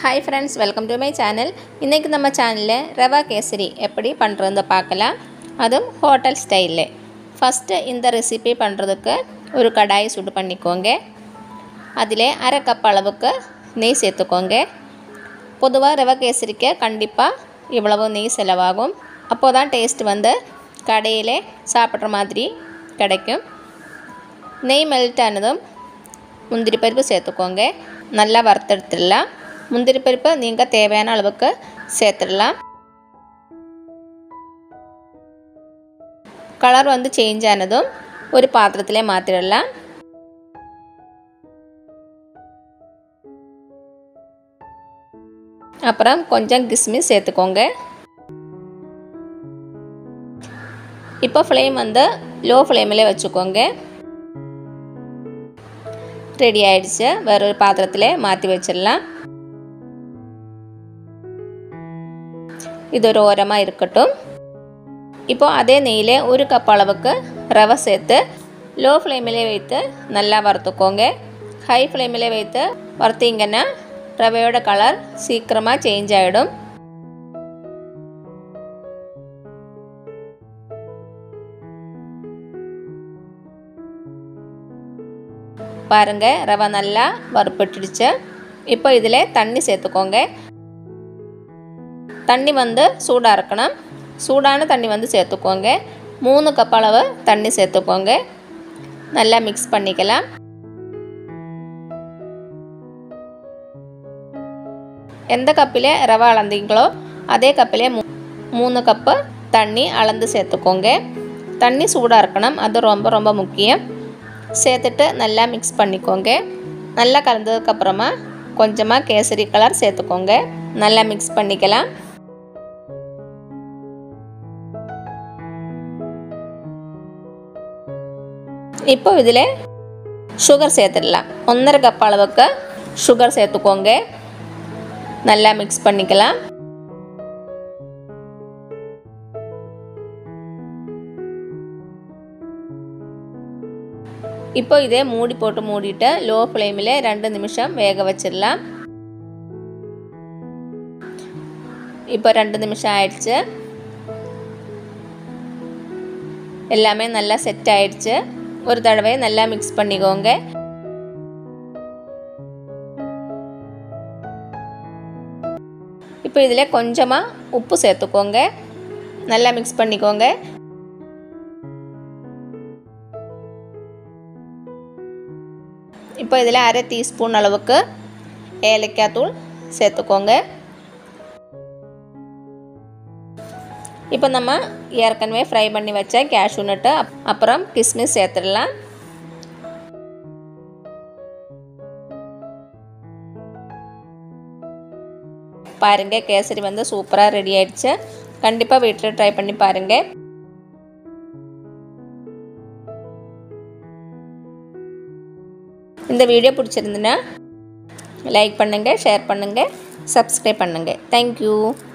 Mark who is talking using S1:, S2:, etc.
S1: hi friends welcome to my channel இன்றைக்கி நம்ம சேனலில் ரவா கேசரி எப்படி பண்ணுறதுன்னு பார்க்கலாம் அதுவும் ஹோட்டல் ஸ்டைலில் ஃபஸ்ட்டு இந்த ரெசிபி பண்ணுறதுக்கு ஒரு கடாய் சுடு பண்ணிக்கோங்க அதில் அரை கப் அளவுக்கு நெய் சேர்த்துக்கோங்க பொதுவாக ரவா கேசரிக்கு கண்டிப்பாக இவ்வளவு நெய் செலவாகும் அப்போ தான் டேஸ்ட் வந்து கடையில் சாப்பிட்ற மாதிரி கிடைக்கும் நெய் மெல்ட் ஆனதும் முந்திரி பருப்பு சேர்த்துக்கோங்க நல்லா வறுத்தெடுத்துடலாம் முந்திரி பருப்பு நீங்கள் தேவையான அளவுக்கு சேர்த்துடலாம் கலர் வந்து சேஞ்ச் ஆனதும் ஒரு பாத்திரத்தில் மாற்றிடலாம் அப்புறம் கொஞ்சம் கிஸ்மிஸ் சேர்த்துக்கோங்க இப்போ ஃப்ளேம் வந்து லோ ஃப்ளேமில் வச்சுக்கோங்க ரெடி ஆயிடுச்சு வேற ஒரு பாத்திரத்தில் மாற்றி வச்சிடலாம் இது ஒரு ஓரமாக இருக்கட்டும் இப்போ அதே நெய்யில் ஒரு கப் அளவுக்கு ரவை சேர்த்து லோ ஃப்ளேமிலே வைத்து நல்லா வறுத்துக்கோங்க ஹை ஃப்ளேமிலே வைத்து வறுத்தீங்கன்னா ரவையோட கலர் சீக்கிரமாக சேஞ்ச் ஆகிடும் பாருங்கள் ரவை நல்லா வறுப்பட்டுடுச்சு இப்போ இதில் தண்ணி சேர்த்துக்கோங்க தண்ணி வந்து சூடாக இருக்கணும் சூடான தண்ணி வந்து சேர்த்துக்கோங்க மூணு கப் அளவு தண்ணி சேர்த்துக்கோங்க நல்லா மிக்ஸ் பண்ணிக்கலாம் எந்த கப்பில் ரவை அளந்தீங்களோ அதே கப்பிலே மூ மூணு கப்பு தண்ணி அளந்து சேர்த்துக்கோங்க தண்ணி சூடாக இருக்கணும் அது ரொம்ப ரொம்ப முக்கியம் சேர்த்துட்டு நல்லா மிக்ஸ் பண்ணிக்கோங்க நல்லா கலந்ததுக்கப்புறமா கொஞ்சமாக கேசரி கலர் சேர்த்துக்கோங்க நல்லா மிக்ஸ் பண்ணிக்கலாம் இப்போ இதில் சுகர் சேர்த்துடலாம் ஒன்றரை கப் அளவுக்கு சுகர் சேர்த்துக்கோங்க நல்லா மிக்ஸ் பண்ணிக்கலாம் இப்போ இதே மூடி போட்டு மூடிட்டு லோ ஃப்ளேமில் ரெண்டு நிமிஷம் வேக வச்சிடலாம் இப்போ ரெண்டு நிமிஷம் ஆயிடுச்சு எல்லாமே நல்லா செட் ஆயிடுச்சு ஒரு தடவை நல்லா மிக்ஸ் பண்ணிக்கோங்க இப்போ இதில் கொஞ்சமாக உப்பு சேர்த்துக்கோங்க நல்லா மிக்ஸ் பண்ணிக்கோங்க இப்போ இதில் அரை டீஸ்பூன் அளவுக்கு ஏலக்காய் தூள் சேர்த்துக்கோங்க இப்போ நம்ம ஏற்கனவே ஃப்ரை பண்ணி வச்ச கேஷ்யூ நட்டு அப்புறம் கிஸ்மிஸ் சேர்த்துடலாம் பாருங்கள் கேசரி வந்து சூப்பராக ரெடி ஆயிடுச்சு கண்டிப்பாக வீட்டில் ட்ரை பண்ணி பாருங்கள் இந்த வீடியோ பிடிச்சிருந்துன்னா லைக் பண்ணுங்கள் ஷேர் பண்ணுங்கள் சப்ஸ்கிரைப் பண்ணுங்கள் தேங்க்யூ